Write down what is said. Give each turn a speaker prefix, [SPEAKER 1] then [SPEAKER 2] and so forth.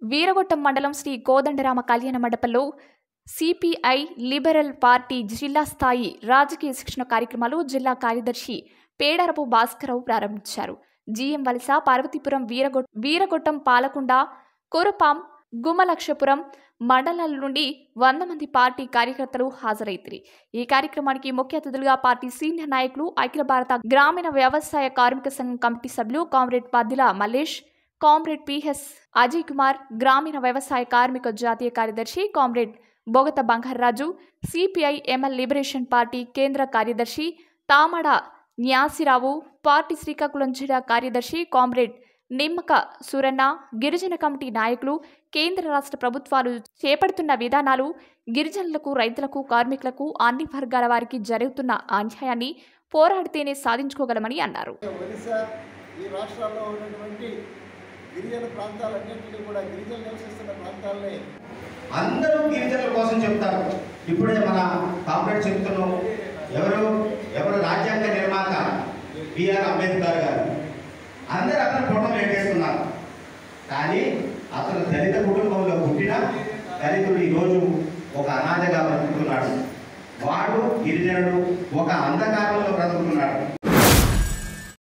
[SPEAKER 1] వీరగొట్టం మండలం శ్రీ కోదండరామ కళ్యాణ మండపంలో సిపిఐ లిబరల్ పార్టీ జిల్లా స్థాయి రాజకీయ శిక్షణ కార్యక్రమాలు జిల్లా కార్యదర్శి పేడరపు భాస్కరరావు ప్రారంభించారు జిఎం వలస పార్వతీపురం వీరగొ వీరగొట్టం పాలకొండ కోరపాం గుమలక్షపురం మండలాల నుండి వంద మంది పార్టీ కార్యకర్తలు హాజరైతిరి ఈ కార్యక్రమానికి ముఖ్య అతిథులుగా పార్టీ సీనియర్ నాయకులు అఖిల భారత గ్రామీణ వ్యవసాయ కార్మిక సంఘం కమిటీ సభ్యులు comrade Paddila Mallesh comrade PH Ajay Kumar గ్రామీణ వ్యవసాయ కార్మిక జాతీయ కార్యదర్శి comrade Bogata Bangararaju CPI ML liberation party కేంద్ర కార్యదర్శి తామడ న్యాసిరావు పార్టీ శ్రీకాకుళం జిల్లా కార్యదర్శి కామ్రేడ్ నిమ్మక సురన్న గిరిజన కమిటీ నాయకులు కేంద్ర రాష్ట్ర ప్రభుత్వాలు చేపడుతున్న విధానాలు గిరిజనులకు రైతులకు కార్మికులకు అన్ని వర్గాల వారికి జరుగుతున్న అన్యాయాన్ని పోరాడితేనే సాధించుకోగలమని అన్నారు
[SPEAKER 2] ఒరిస్సా ఈ రాష్ట్రాల్లో ఉన్నటువంటి గిరిజన ప్రాంతాలన్నింటినీ కూడా గిరిజనులు నివసిస్తున్న ప్రాంతాలని
[SPEAKER 3] అందరూ గిరిజనుల కోసం చెప్తారు ఇప్పుడే మన కాంప్లెక్స్ చెప్తున్నాం ఎవరు ఎవరు రాజ్యాంగ నిర్మాత బిఆర్ అంబేద్కర్ గారు అందరూ అతను ఫోటో పెట్టేస్తున్నారు కానీ అతను దళిత కుటుంబంలో పుట్టిన దళితుడు ఈరోజు ఒక అనాథగా బ్రతుకుతున్నాడు వాడు గిరిజనుడు ఒక అంధకారంలో బ్రతుకుతున్నాడు